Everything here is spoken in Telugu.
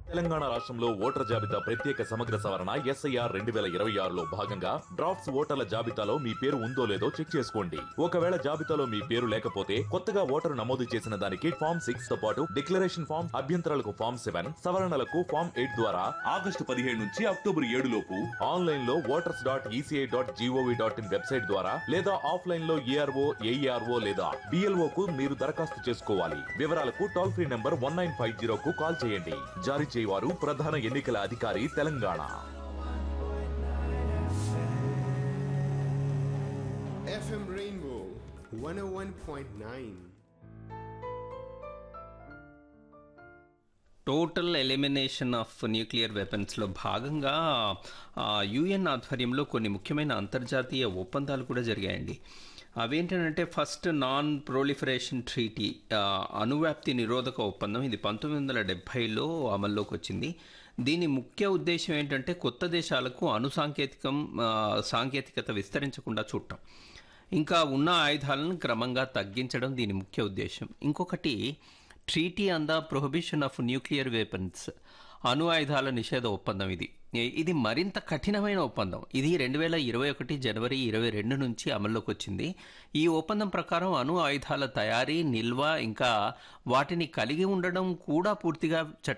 తెలంగాణ రాష్ట్రంలో ఓటర్ జాబితా ప్రత్యేక సమగ్ర సవరణ ఎస్ఐఆర్ రెండు వేల ఇరవై ఆరులో భాగంగా డ్రాఫ్ట్స్ ఓటర్ల జాబితాలో మీ పేరు ఉందో లేదో చెక్ చేసుకోండి ఒకవేళ జాబితాలో మీ పేరు లేకపోతే కొత్తగా ఓటరు నమోదు చేసిన దానికి ఫామ్ సిక్స్ తో పాటు డిక్లరేషన్ ఫామ్ అభ్యంతరాలకు ఫామ్ సెవెన్ సవరణలకు ఫామ్ ఎయిట్ ద్వారా ఆగస్టు పదిహేడు నుంచి అక్టోబర్ ఏడు లోపు ఆన్లైన్ లో voters dot ECI dot GOV dot in website ద్వారా లేదా ఆఫ్లైన్ లో ఏఆర్ఓ ఏఈఆర్ఓ లేదా బిఎల్ఓ కు మీరు దరఖాస్తు చేసుకోవాలి వివరాలకు toll free number one nine five zero కు కాల్ చేయండి జారీ చేయవారు ప్రధాన ఎన్నికల అధికారి Telangana FM Rainbow 101.9. Total elimination of nuclear వెపన్స్లో భాగంగా యుఎన్ ఆధ్వర్యంలో కొన్ని ముఖ్యమైన అంతర్జాతీయ ఒప్పందాలు కూడా జరిగాయండి అవేంటంటే ఫస్ట్ నాన్ ప్రొలిఫరేషన్ ట్రీటీ అణువ్యాప్తి నిరోధక ఒప్పందం ఇది పంతొమ్మిది వందల డెబ్భైలో అమల్లోకి వచ్చింది దీని ముఖ్య ఉద్దేశం ఏంటంటే కొత్త దేశాలకు అణు సాంకేతికం ఆ, సాంకేతికత విస్తరించకుండా చూడటం ఇంకా ఉన్న ఆయుధాలను క్రమంగా తగ్గించడం దీని ముఖ్య ఉద్దేశం ఇంకొకటి treaty on the prohibition of nuclear weapons అణు ఆయుధాల నిషేధ ఒప్పందం ఇది ఇది మరింత కఠినమైన ఒప్పందం ఇది రెండు వేల ఇరవై ఒకటి జనవరి ఇరవై రెండు నుంచి అమల్లోకి వచ్చింది ఈ ఒప్పందం ప్రకారం అణు ఆయుధాల తయారీ నిల్వ ఇంకా వాటిని కలిగి ఉండడం కూడా పూర్తిగా చట్ట